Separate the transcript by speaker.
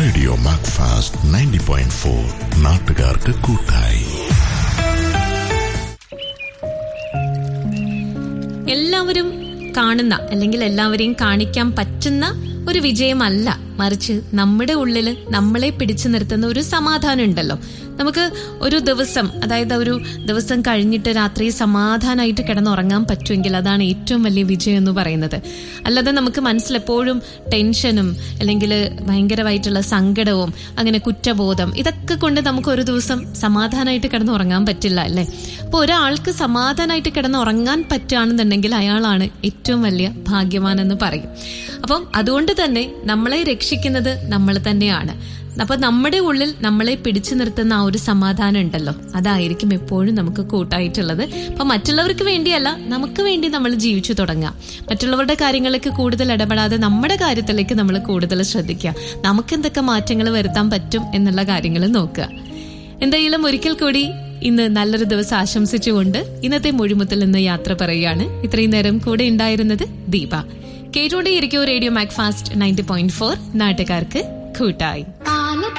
Speaker 1: radio Macfast ninety point four നാട്ടുകാർക്ക് കൂട്ടായി
Speaker 2: എല്ലാവരും കാണുന്ന അല്ലെങ്കിൽ എല്ലാവരെയും കാണിക്കാൻ പറ്റുന്ന ഒരു വിജയമല്ല മറിച്ച് നമ്മുടെ ഉള്ളിൽ നമ്മളെ പിടിച്ചു നിർത്തുന്ന ഒരു സമാധാനം ഉണ്ടല്ലോ നമുക്ക് ഒരു ദിവസം അതായത് ഒരു ദിവസം കഴിഞ്ഞിട്ട് രാത്രി സമാധാനമായിട്ട് കിടന്നുറങ്ങാൻ പറ്റുമെങ്കിൽ അതാണ് ഏറ്റവും വലിയ വിജയം എന്ന് പറയുന്നത് അല്ലാതെ നമുക്ക് മനസ്സിലെപ്പോഴും ടെൻഷനും അല്ലെങ്കിൽ ഭയങ്കരമായിട്ടുള്ള സങ്കടവും അങ്ങനെ കുറ്റബോധം ഇതൊക്കെ കൊണ്ട് നമുക്ക് ഒരു ദിവസം സമാധാനമായിട്ട് കിടന്നുറങ്ങാൻ പറ്റില്ല അല്ലേ അപ്പോൾ ഒരാൾക്ക് സമാധാനമായിട്ട് കിടന്നുറങ്ങാൻ പറ്റുകയാണെന്നുണ്ടെങ്കിൽ അയാളാണ് ഏറ്റവും വലിയ ഭാഗ്യവാൻ എന്ന് പറയും അപ്പം അതുകൊണ്ട് തന്നെ നമ്മളെ രക്ഷിക്കുന്നത് നമ്മൾ തന്നെയാണ് അപ്പൊ നമ്മുടെ ഉള്ളിൽ നമ്മളെ പിടിച്ചു നിർത്തുന്ന ആ ഒരു സമാധാനം ഉണ്ടല്ലോ അതായിരിക്കും എപ്പോഴും നമുക്ക് കൂട്ടായിട്ടുള്ളത് അപ്പൊ മറ്റുള്ളവർക്ക് വേണ്ടിയല്ല നമുക്ക് വേണ്ടി നമ്മൾ ജീവിച്ചു തുടങ്ങാം മറ്റുള്ളവരുടെ കാര്യങ്ങളിലേക്ക് കൂടുതൽ ഇടപെടാതെ നമ്മുടെ കാര്യത്തിലേക്ക് നമ്മൾ കൂടുതൽ ശ്രദ്ധിക്കുക നമുക്ക് എന്തൊക്കെ മാറ്റങ്ങൾ വരുത്താൻ പറ്റും എന്നുള്ള കാര്യങ്ങൾ നോക്കുക എന്തായാലും ഒരിക്കൽ കൂടി ഇന്ന് നല്ലൊരു ദിവസം ആശംസിച്ചുകൊണ്ട് ഇന്നത്തെ മൊഴിമുത്തിൽ നിന്ന് യാത്ര പറയുകയാണ് ഇത്രയും നേരം കൂടെ ഉണ്ടായിരുന്നത് ദീപ കേട്ടോണ്ടേയിരിക്കും radio Macfast ninety point four നാട്ടുകാർക്ക് കൂട്ടായി